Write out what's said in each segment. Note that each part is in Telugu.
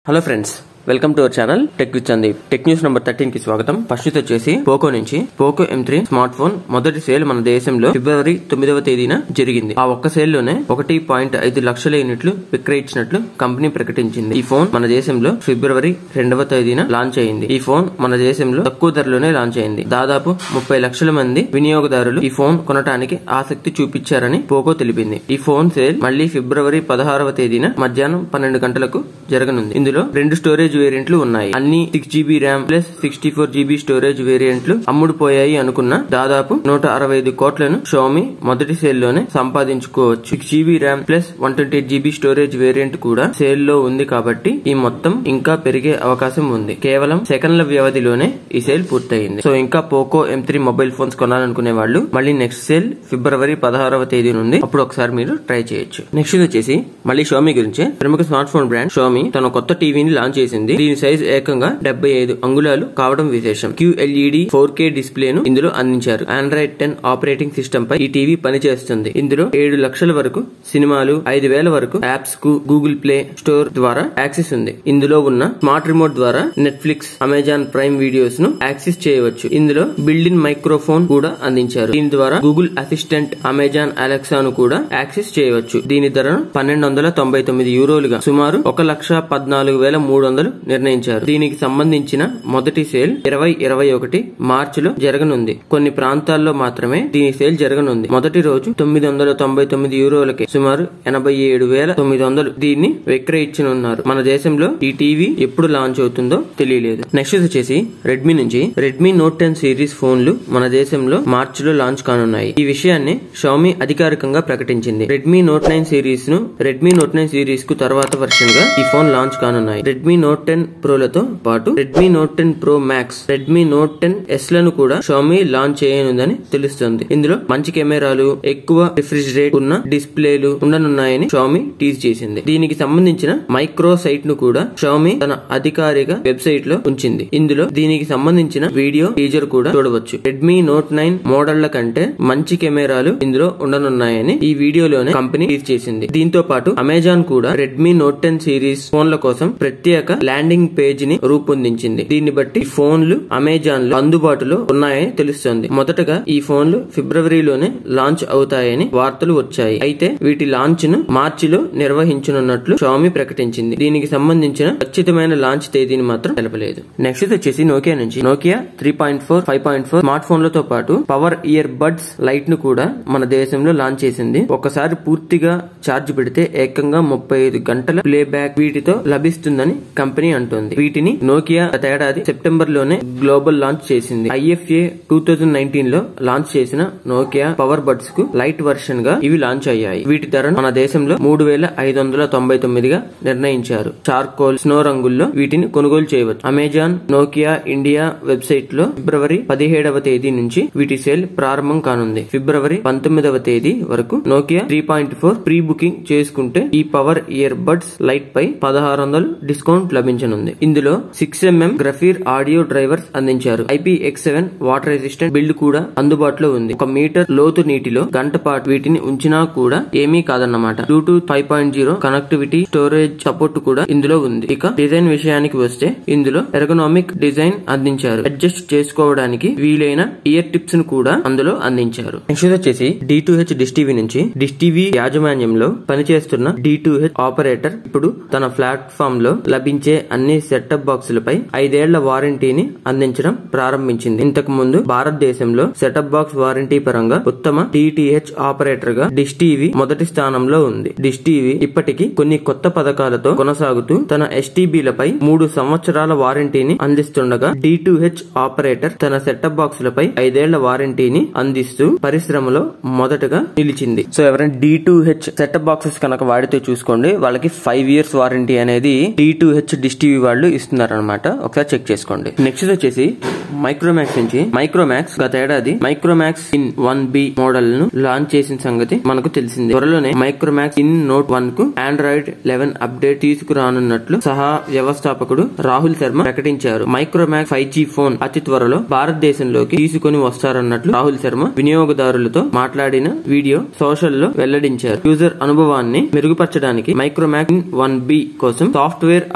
hello friends welcome to our channel tech with Sandeep tech news number thirteen కి స్వాగతం ఫస్ట్ ఇది వచ్చేసి పోకో నుంచి Poco M three smartphone మొదటి సేల్ మన దేశంలో ఫిబ్రవరి తొమ్మిదవ తేదీన జరిగింది ఆ ఒక్క సేల్ లోనే ఒకటి పాయింట్ ఐదు లక్షల యూనిట్లు విక్రయించినట్లు కంపెనీ ప్రకటించింది ఈ ఫోన్ మన దేశంలో ఫిబ్రవరి రెండవ తేదీన లాంచ్ అయింది ఈ ఫోన్ మన దేశంలో తక్కువ ధరలోనే లాంచ్ అయింది దాదాపు ముప్పై లక్షల మంది వినియోగదారులు ఈ ఫోన్ కొనటానికి ఆసక్తి చూపించారని పోకో తెలిపింది ఈ ఫోన్ సేల్ మళ్లీ ఫిబ్రవరి పదహారవ తేదీన మధ్యాహ్నం పన్నెండు గంటలకు జరగనుంది ఇందులో రెండు స్టోరేజ్ వేరియంట్లు ఉన్నాయి అన్ని six GB RAM plus sixty four GB storage వేరియంట్లు అమ్ముడుపోయాయి అనుకున్న దాదాపు నూట అరవై ఐదు కోట్లను షోమి మొదటి సేల్ లోనే సంపాదించుకోవచ్చు six GB RAM plus one twenty eight GB storage variant కూడా సేల్ లో ఉంది కాబట్టి ఈ మొత్తం ఇంకా పెరిగే అవకాశం ఉంది కేవలం సెకండ్ల వ్యవధిలోనే ఈ సేల్ పూర్తయింది సో ఇంకా Poco M three mobile phones కొనాలనుకునే వాళ్ళు మళ్ళీ నెక్స్ట్ సేల్ ఫిబ్రవరి పదహారవ తేదీ నుండి అప్పుడు ఒకసారి మీరు ట్రై చేయొచ్చు నెక్స్ట్ ఇది వచ్చేసి మళ్ళీ షోమి గురించి ప్రముఖ స్మార్ట్ ఫోన్ బ్రాండ్ షోమి తన కొత్త టీవీని లాంచ్ చేసింది దీని సైజ్ ఏకంగా డెబ్బై ఐదు అంగుళాలు కావడం విశేషం క్యూఎల్ఈడి ఫోర్ కే డిస్ప్లే ను ఇందులో అందించారు ఆండ్రాయిడ్ టెన్ ఆపరేటింగ్ సిస్టమ్ పై ఈ టీవీ పనిచేస్తుంది ఇందులో ఏడు లక్షల వరకు సినిమాలు ఐదు వేల వరకు యాప్స్ కు గూగుల్ ప్లే స్టోర్ ద్వారా యాక్సెస్ ఉంది ఇందులో ఉన్న స్మార్ట్ రిమోట్ ద్వారా నెట్ఫ్లిక్స్ అమెజాన్ ప్రైమ్ వీడియోస్ ను యాక్సెస్ చేయవచ్చు ఇందులో బిల్డ్ ఇన్ మైక్రోఫోన్ కూడా అందించారు దీని ద్వారా గూగుల్ అసిస్టెంట్ అమెజాన్ అలెక్సా ను కూడా యాక్సెస్ చేయవచ్చు దీని ధరను పన్నెండు వందల తొంభై తొమ్మిది యూరోలుగా సుమారు ఒక లక్ష పద్నాలుగు వేల మూడు వందలు నిర్ణయించారు దీనికి సంబంధించిన మొదటి సేల్ ఇరవై ఇరవై ఒకటి మార్చిలో జరగనుంది కొన్ని ప్రాంతాల్లో మాత్రమే దీని సేల్ జరగనుంది మొదటి రోజు తొమ్మిది వందల తొంభై తొమ్మిది యూరోలకి సుమారు ఎనభై ఏడు వేల తొమ్మిది వందలు దీన్ని విక్రయించనున్నారు మన దేశంలో ఈ టీవీ ఎప్పుడు లాంచ్ అవుతుందో తెలియలేదు నెక్స్ట్ వచ్చేసి రెడ్మీ నుంచి రెడ్మీ నోట్ టెన్ సిరీస్ ఫోన్లు మన దేశంలో మార్చిలో లాంచ్ కానున్నాయి ఈ విషయాన్ని షామీ అధికారికంగా ప్రకటించింది రెడ్మీ నోట్ నైన్ సిరీస్ ను రెడ్మీ నోట్ నైన్ సిరీస్ కు తర్వాత వర్షన్ గా ఈ ఫోన్ లాంచ్ కానున్నాయి రెడ్మీ నోట్ టెన్ ప్రోలతో పాటు Redmi Note ten Pro Max Redmi Note ten S లను కూడా షామీ లాంచ్ చేయనుందని తెలుస్తుంది ఇందులో మంచి కెమెరాలు ఎక్కువ రిఫ్రిజిరేట్ ఉన్న డిస్ప్లేలు ఉండనున్నాయని షామీ టీజ్ చేసింది దీనికి సంబంధించిన మైక్రో సైట్ ను కూడా షామీ తన అధికారిక వెబ్సైట్ లో ఉంచింది ఇందులో దీనికి సంబంధించిన వీడియో టీజర్ కూడా చూడవచ్చు రెడ్మీ నోట్ నైన్ మోడళ్ల కంటే మంచి కెమెరాలు ఇందులో ఉండనున్నాయని ఈ వీడియోలోనే కంపెనీ టీజ్ చేసింది దీంతో పాటు అమెజాన్ కూడా రెడ్మీ నోట్ టెన్ సిరీస్ ఫోన్ల కోసం ప్రత్యేక ల్యాండింగ్ పేజ్ ని రూపొందించింది దీన్ని బట్టి ఈ ఫోన్లు అమెజాన్ లో అందుబాటులో ఉన్నాయని తెలుస్తోంది మొదటగా ఈ ఫోన్లు ఫిబ్రవరిలోనే లాంచ్ అవుతాయని వార్తలు వచ్చాయి అయితే వీటి లాంచ్ ను మార్చిలో నిర్వహించనున్నట్లు షామీ ప్రకటించింది దీనికి సంబంధించిన ఖచ్చితమైన లాంచ్ తేదీని మాత్రం తెలపలేదు నెక్స్ట్ వచ్చేసి నోకియా నుంచి Nokia three point four five point four smart ఫోన్లతో పాటు పవర్ ఇయర్ బడ్స్ లైట్ ను కూడా మన దేశంలో లాంచ్ చేసింది ఒకసారి పూర్తిగా ఛార్జ్ పెడితే ఏకంగా ముప్పై ఐదు గంటల ప్లే బ్యాక్ వీటితో లభిస్తుందని కంపెనీ అంటోంది వీటిని నోకియా గత ఏడాది సెప్టెంబర్ లోనే గ్లోబల్ లాంచ్ చేసింది ఐఎఫ్ఏ టూ థౌజండ్ నైన్టీన్ లో లాంచ్ చేసిన నోకియా పవర్ బడ్స్ కు లైట్ వర్షన్ గా ఇవి లాంచ్ అయ్యాయి వీటి ధరను మన దేశంలో మూడు వేల ఐదు వందల తొంభై తొమ్మిదిగా నిర్ణయించారు చార్కోల్ స్నో రంగుల్లో వీటిని కొనుగోలు చేయవచ్చు అమెజాన్ నోకియా ఇండియా వెబ్సైట్ లో ఫిబ్రవరి పదిహేడవ తేదీ నుంచి వీటి సేల్ ప్రారంభం కానుంది ఫిబ్రవరి పంతొమ్మిదవ తేదీ వరకు Nokia three point four pre booking చేసుకుంటే ఈ పవర్ ఇయర్ బడ్స్ లైట్ పై పదహారు వందలు డిస్కౌంట్ లభించనుంది ఇందులో సిక్స్ ఎంఎం గ్రఫీర్ ఆడియో డ్రైవర్స్ అందించారు IP X seven water resistant build కూడా అందుబాటులో ఉంది ఒక మీటర్ లోతు నీటిలో గంట పాటు వీటిని ఉంచినా కూడా ఏమీ కాదన్నమాట Bluetooth five point zero connectivity storage support కూడా ఇందులో ఉంది ఇక డిజైన్ విషయానికి వస్తే ఇందులో ఎర్గనామిక్ డిజైన్ అందించారు అడ్జస్ట్ చేసుకోవడానికి వీలైన ఇయర్ టిప్స్ ను కూడా అందులో అందించారు నెక్స్ట్ వచ్చేసి D T H Dish TV నుంచి డిష్ టీవీ యాజమాన్యంలో పనిచేస్తున్న డి టూ హెచ్ ఆపరేటర్ ఇప్పుడు తన ప్లాట్ఫామ్ లో లభించే అన్ని సెటప్ బాక్సులపై ఐదేళ్ల వారంటీని అందించడం ప్రారంభించింది ఇంతకు ముందు భారతదేశంలో సెటప్ బాక్స్ వారంటీ పరంగా ఉత్తమ డిటిహెచ్ ఆపరేటర్ గా డిష్ టీవీ మొదటి స్థానంలో ఉంది డిష్ టీవీ ఇప్పటికి కొన్ని కొత్త పథకాలతో కొనసాగుతూ తన ఎస్టీబీలపై మూడు సంవత్సరాల వారంటీని అందిస్తుండగా డి టూ హెచ్ ఆపరేటర్ తన సెటప్ బాక్సులపై ఐదేళ్ల వారంటీని అందిస్తూ పరిశ్రమలో మొదటగా నిలిచింది సో ఎవరైనా D T H setup boxes కనుక వాడితే చూసుకోండి వాళ్ళకి ఫైవ్ ఇయర్స్ వారంటీ అనేది D T H Dish TV వాళ్ళు ఇస్తున్నారనమాట ఒకసారి చెక్ చేసుకోండి నెక్స్ట్ వచ్చేసి మైక్రోమాక్స్ నుంచి మైక్రోమాక్స్ గత ఏడాది Micromax IN one B model ను లాంచ్ చేసిన సంగతి మనకు తెలిసింది త్వరలోనే మైక్రోమాక్స్ ఇన్ నోట్ వన్ కు ఆండ్రాయిడ్ లెవెన్ అప్డేట్ తీసుకురానున్నట్లు సహా వ్యవస్థాపకుడు రాహుల్ శర్మ ప్రకటించారు మైక్రోమాక్స్ ఫైవ్ జీ ఫోన్ అతి త్వరలో భారతదేశంలోకి తీసుకుని వస్తారన్నట్లు రాహుల్ శర్మ వినియోగదారులతో మాట్లాడిన వీడియో సోషల్ లో వెల్లడించారు యూజర్ అనుభవాన్ని మెరుగుపరచడానికి మైక్రోమాక్స్ ఇన్ వన్ బి కోసం సాఫ్ట్వేర్ అప్డేట్ ను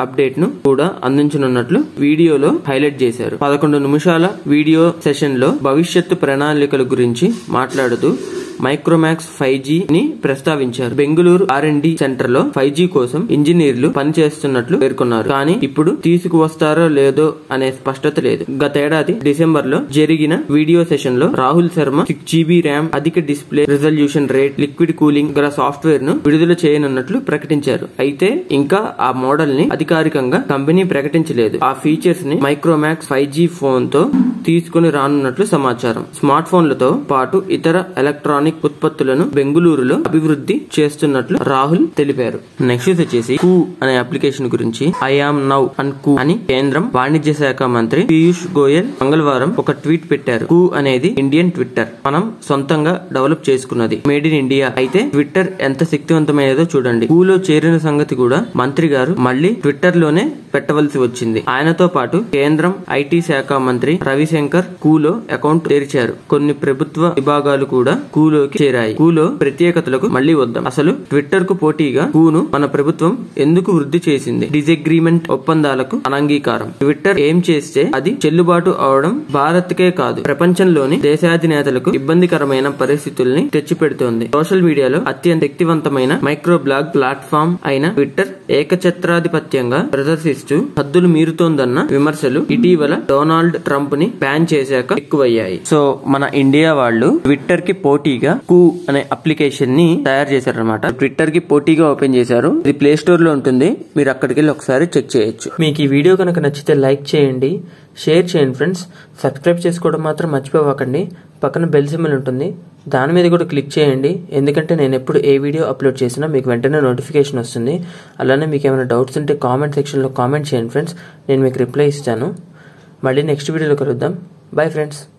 ను కూడా అందించనున్నట్లు వీడియోలో హైలైట్ చేశారు పదకొండు నిమిషాల వీడియో సెషన్ లో భవిష్యత్తు ప్రణాళికల గురించి మాట్లాడుతూ మైక్రోమాక్స్ ఫైవ్ జీ ని ప్రస్తావించారు Bengaluru R and D centre లో ఫైవ్ జీ కోసం ఇంజనీర్లు పనిచేస్తున్నట్లు పేర్కొన్నారు కానీ ఇప్పుడు తీసుకువస్తారో లేదో అనే స్పష్టత లేదు గతేడాది డిసెంబర్ లో జరిగిన వీడియో సెషన్ లో Rahul Sharma six GB RAM అధిక display resolution rate liquid cooling గల సాఫ్ట్వేర్ ను విడుదల చేయనున్నట్లు ప్రకటించారు అయితే ఇంకా ఆ మోడల్ ని అధికారికంగా కంపెనీ ప్రకటించలేదు ఆ ఫీచర్స్ ని మైక్రోమాక్స్ ఫైవ్ జీ ఫోన్ తో తీసుకుని రానున్నట్లు సమాచారం స్మార్ట్ ఫోన్లతో పాటు ఇతర ఎలక్ట్రానిక్ ఉత్పత్తులను బెంగళూరులో అభివృద్ధి చేస్తున్నట్లు రాహుల్ తెలిపారు నెక్స్ట్ వచ్చేసి కూ అనే అప్లికేషన్ గురించి ఐ ఆమ్ నౌ అండ్ కూ అని కేంద్రం వాణిజ్య శాఖ మంత్రి పీయూష్ గోయల్ మంగళవారం ఒక ట్వీట్ పెట్టారు కూ అనేది ఇండియన్ ట్విట్టర్ మనం సొంతంగా డెవలప్ చేసుకున్నది మేడ్ ఇన్ ఇండియా అయితే ట్విట్టర్ ఎంత శక్తివంతమైనదో చూడండి కూలో చేరిన సంగతి కూడా మంత్రి గారు మళ్ళీ ట్విట్టర్ లోనే పెట్టవలసి వచ్చింది ఆయనతో పాటు కేంద్రం ఐటీ శాఖ మంత్రి రవిశంకర్ కూలో అకౌంట్ తెరిచారు కొన్ని ప్రభుత్వ విభాగాలు కూడా కూలోకి చేరాయి కూలో ప్రత్యేకతలకు మళ్ళీ వద్దాం అసలు ట్విట్టర్ కు పోటీగా కూను మన ప్రభుత్వం ఎందుకు వృద్ధి చేసింది డిజగ్రీమెంట్ ఒప్పందాలకు అనంగీకారం ట్విట్టర్ ఏం చేస్తే అది చెల్లుబాటు అవడం భారత్ కే కాదు ప్రపంచంలోని దేశాధినేతలకు ఇబ్బందికరమైన పరిస్థితుల్ని తెచ్చిపెడుతోంది సోషల్ మీడియాలో అత్యంత శక్తివంతమైన మైక్రో బ్లాగ్ ప్లాట్ఫామ్ అయిన ట్విట్టర్ ఏకఛత్రాధిపత్యంగా ప్రదర్శిస్తూ హద్దులు మీరుతోందన్న విమర్శలు ఇటీవల డొనాల్డ్ ట్రంప్ ని బ్యాన్ చేశాక ఎక్కువయ్యాయి సో మన ఇండియా వాళ్ళు ట్విట్టర్ కి పోటీగా కూ అనే అప్లికేషన్ ని తయారు చేశారనమాట ట్విట్టర్ కి పోటీగా ఓపెన్ చేశారు ఇది ప్లే స్టోర్ లో ఉంటుంది మీరు అక్కడికి వెళ్ళి ఒకసారి చెక్ చేయొచ్చు మీకు ఈ వీడియో కనుక నచ్చితే లైక్ చేయండి షేర్ చేయండి ఫ్రెండ్స్ సబ్స్క్రైబ్ చేసుకోవడం మాత్రం మర్చిపోవకండి పక్కన బెల్ సింబల్ ఉంటుంది దాని మీద కూడా క్లిక్ చేయండి ఎందుకంటే నేను ఎప్పుడు ఏ వీడియో అప్లోడ్ చేసినా మీకు వెంటనే నోటిఫికేషన్ వస్తుంది అలానే మీకు ఏమైనా డౌట్స్ ఉంటే కామెంట్ సెక్షన్లో కామెంట్ చేయండి ఫ్రెండ్స్ నేను మీకు రిప్లై ఇస్తాను మళ్ళీ నెక్స్ట్ వీడియోలో కలుద్దాం బాయ్ ఫ్రెండ్స్